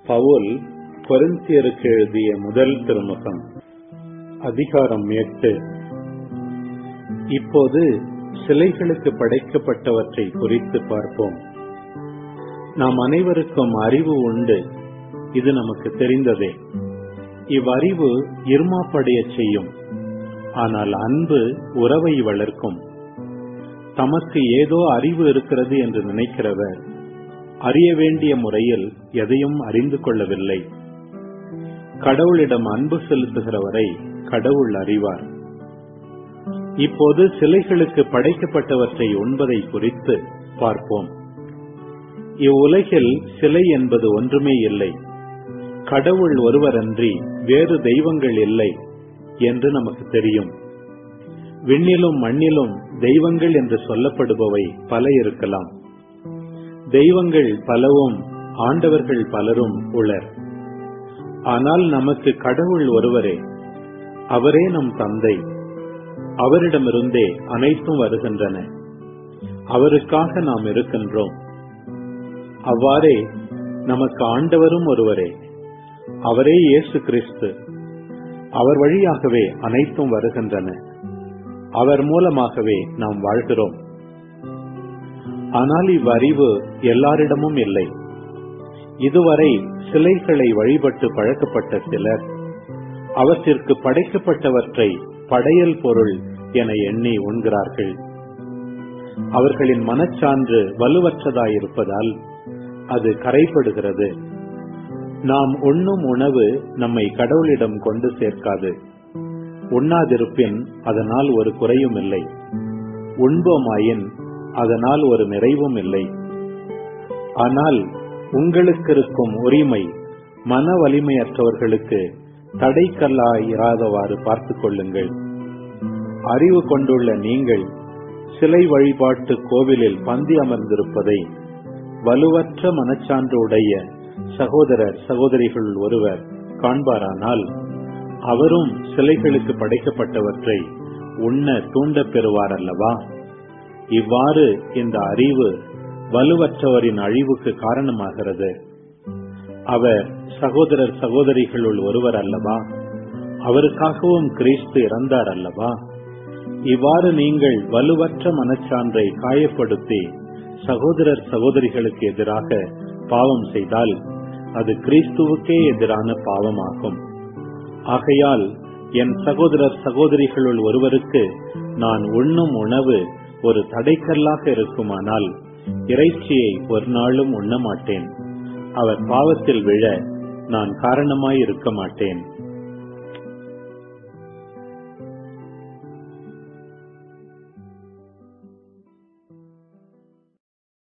பவுல் கொரிந்தியருக்கு எழுதிய முதல் திருமுகம் அதிகாரம் எட்டு இப்போது சிலைகளுக்கு படைக்கப்பட்டவற்றை குறித்து பார்ப்போம் நாம் அனைவருக்கும் அறிவு உண்டு இது நமக்கு தெரிந்ததே இவ்வறிவு இருமாப்படையச் செய்யும் ஆனால் அன்பு உறவை வளர்க்கும் தமக்கு ஏதோ அறிவு இருக்கிறது என்று நினைக்கிறவர் அறிய வேண்டிய முறையில் எதையும் அறிந்து கொள்ளவில்லை கடவுளிடம் அன்பு செலுத்துகிறவரை கடவுள் அறிவார் இப்போது சிலைகளுக்கு படைக்கப்பட்டவற்றை உண்பதை குறித்து பார்ப்போம் இவ்வுலகில் சிலை என்பது ஒன்றுமே இல்லை கடவுள் ஒருவரன்றி வேறு தெய்வங்கள் இல்லை என்று நமக்கு தெரியும் விண்ணிலும் மண்ணிலும் தெய்வங்கள் என்று சொல்லப்படுபவை பல இருக்கலாம் தெய்வங்கள் பலவும் ஆண்டவர்கள் பலரும் உளர் ஆனால் நமக்கு கடவுள் ஒருவரே அவரே நம் தந்தை அவரிடமிருந்தே அனைத்தும் வருகின்றன அவருக்காக நாம் இருக்கின்றோம் அவ்வாறே நமக்கு ஆண்டவரும் ஒருவரே அவரே இயேசு கிறிஸ்து அவர் வழியாகவே அனைத்தும் வருகின்றன அவர் மூலமாகவே நாம் வாழ்கிறோம் ஆனால் இவ்வறிவு எல்லாரிடமும் இல்லை இதுவரை சிலைகளை வழிபட்டு பழக்கப்பட்ட சிலர் அவற்றிற்கு படைக்கப்பட்டவற்றை படையல் பொருள் என எண்ணி உண்கிறார்கள் அவர்களின் மனச்சான்று வலுவற்றதாயிருப்பதால் அது கரைப்படுகிறது நாம் உண்ணும் உணவு நம்மை கடவுளிடம் கொண்டு சேர்க்காது உண்ணாதிருப்பின் அதனால் ஒரு குறையும் இல்லை உண்போமாயின் அதனால் ஒரு நிறைவும் இல்லை ஆனால் உங்களுக்கு இருக்கும் உரிமை மன வலிமையற்றவர்களுக்கு தடைக்கல்லாயிராதவாறு பார்த்துக் கொள்ளுங்கள் அறிவு கொண்டுள்ள நீங்கள் சிலை வழிபாட்டு கோவிலில் பந்தி அமர்ந்திருப்பதை வலுவற்ற மனச்சான்று உடைய சகோதரர் சகோதரிகள் ஒருவர் காண்பாரானால் அவரும் சிலைகளுக்கு படைக்கப்பட்டவற்றை உண்ண தூண்டப் பெறுவார் அல்லவா இவ்வாறு இந்த அறிவு வலுவற்றவரின் அழிவுக்கு காரணமாகிறது அவர் சகோதரர் சகோதரிகளுள் ஒருவர் அல்லவா அவருக்காகவும் கிறிஸ்து இறந்தார் அல்லவா இவ்வாறு நீங்கள் வலுவற்ற மனச்சான்றை காயப்படுத்தி சகோதரர் சகோதரிகளுக்கு எதிராக பாவம் செய்தால் அது கிறிஸ்துவுக்கே எதிரான பாவமாகும் ஆகையால் என் சகோதரர் சகோதரிகளுள் ஒருவருக்கு நான் உண்ணும் உணவு ஒரு தடைக்கல்லாக இருக்குமானால் இறைச்சியை ஒரு நாளும் உண்ண மாட்டேன் அவர் பாவத்தில் விழ நான் காரணமாய் இருக்க மாட்டேன்